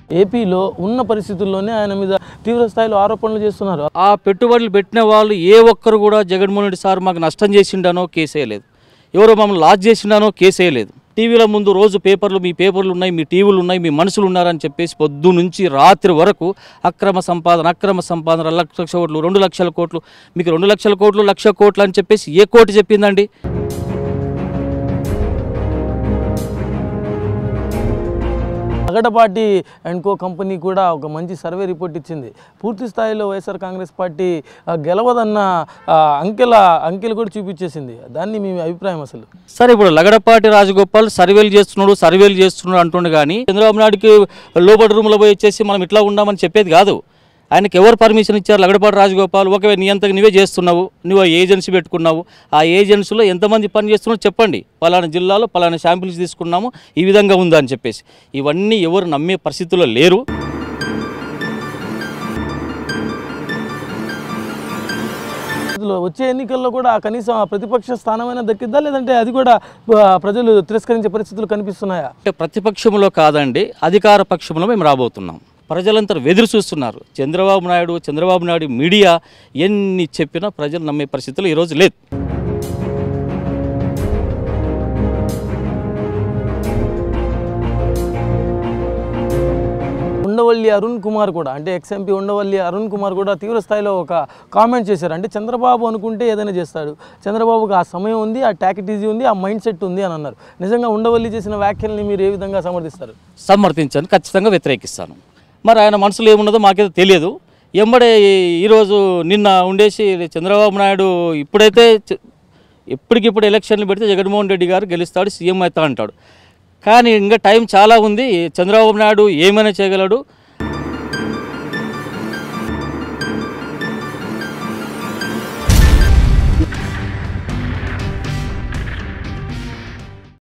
ఏపీలో ఉన్న పరిస్థితుల్లోనే ఆయన మీద తీవ్ర స్థాయిలో ఆరోపణలు చేస్తున్నారు ఆ పెట్టుబడులు పెట్టిన వాళ్ళు ఏ ఒక్కరు కూడా జగన్మోహన్ రెడ్డి సార్ మాకు నష్టం చేసిండానో కేసేయలేదు ఎవరో మమ్మల్ని లాస్ చేసిండానో కేసేయలేదు టీవీల ముందు రోజు పేపర్లు మీ పేపర్లు ఉన్నాయి మీ టీవీలు ఉన్నాయి మీ మనుషులు ఉన్నారని చెప్పేసి పొద్దు నుంచి రాత్రి వరకు అక్రమ సంపాదన అక్రమ సంపాదన లక్ష లక్ష కోట్లు రెండు లక్షల కోట్లు మీకు రెండు లక్షల కోట్లు లక్ష కోట్లు అని చెప్పేసి ఏ కోటి చెప్పిందండి అగడపాటి అండ్ కో కంపెనీ కూడా ఒక మంచి సర్వే రిపోర్ట్ ఇచ్చింది పూర్తి స్థాయిలో వైఎస్ఆర్ కాంగ్రెస్ పార్టీ ఆ, గెలవదన్న ఆ, అంకెల అంకెలు కూడా చూపించేసింది దాన్ని మీ అభిప్రాయం అసలు సరే ఇప్పుడు లగడపాటి రాజగోపాల్ సర్వేలు చేస్తున్నాడు సర్వేలు చేస్తున్నాడు అంటుండు కానీ చంద్రబాబు నాయుడుకి లోపల రూమ్లో పోయి వచ్చేసి మనం ఇట్లా ఉండామని చెప్పేది కాదు ఆయనకి ఎవరు పర్మిషన్ ఇచ్చారు లగడపాటి రాజగోపాల్ ఒకవేళ నీ అంతకు నువ్వే చేస్తున్నావు నువ్వు ఏజెన్సీ పెట్టుకున్నావు ఆ ఏజెన్సీలో ఎంతమంది పని చేస్తున్నారో చెప్పండి పలానా జిల్లాలో పలానా శాంపిల్స్ తీసుకున్నాము ఈ విధంగా ఉందా అని చెప్పేసి ఇవన్నీ ఎవరు నమ్మే పరిస్థితుల్లో లేరు ఇందులో వచ్చే ఎన్నికల్లో కూడా కనీసం ఆ ప్రతిపక్ష స్థానమైనా దక్కిద్దా లేదంటే అది కూడా ఆ, ప్రజలు తిరస్కరించే పరిస్థితులు కనిపిస్తున్నాయా అంటే ప్రతిపక్షంలో కాదండి అధికార పక్షంలో మేము రాబోతున్నాం ప్రజలంతా ఎదురు చూస్తున్నారు చంద్రబాబు నాయుడు చంద్రబాబు నాయుడు మీడియా ఎన్ని చెప్పినా ప్రజలు నమ్మే పరిస్థితులు ఈరోజు లేదు ఉండవల్లి అరుణ్ కుమార్ కూడా అంటే ఎక్స్ ఎంపీ ఉండవల్లి అరుణ్ కుమార్ కూడా తీవ్ర స్థాయిలో ఒక కామెంట్ చేశారు అంటే చంద్రబాబు అనుకుంటే ఏదైనా చేస్తాడు చంద్రబాబుకి ఆ సమయం ఉంది ఆ టాకిటీజీ ఉంది ఆ మైండ్ సెట్ ఉంది అని అన్నారు నిజంగా ఉండవల్లి చేసిన వ్యాఖ్యల్ని మీరు ఏ విధంగా సమర్థిస్తారు సమర్థించాను ఖచ్చితంగా వ్యతిరేకిస్తాను మరి ఆయన మనసులో ఏమున్నదో మాకైతే తెలియదు ఎంబడే ఈరోజు నిన్న ఉండేసి చంద్రబాబు నాయుడు ఇప్పుడైతే చ- ఇప్పటికిప్పుడు ఎలక్షన్లు పెడితే జగన్మోహన్ రెడ్డి గారు గెలుస్తాడు సీఎం అవుతా అంటాడు కానీ ఇంకా టైం చాలా ఉంది చంద్రబాబు నాయుడు ఏమైనా చేయగలడు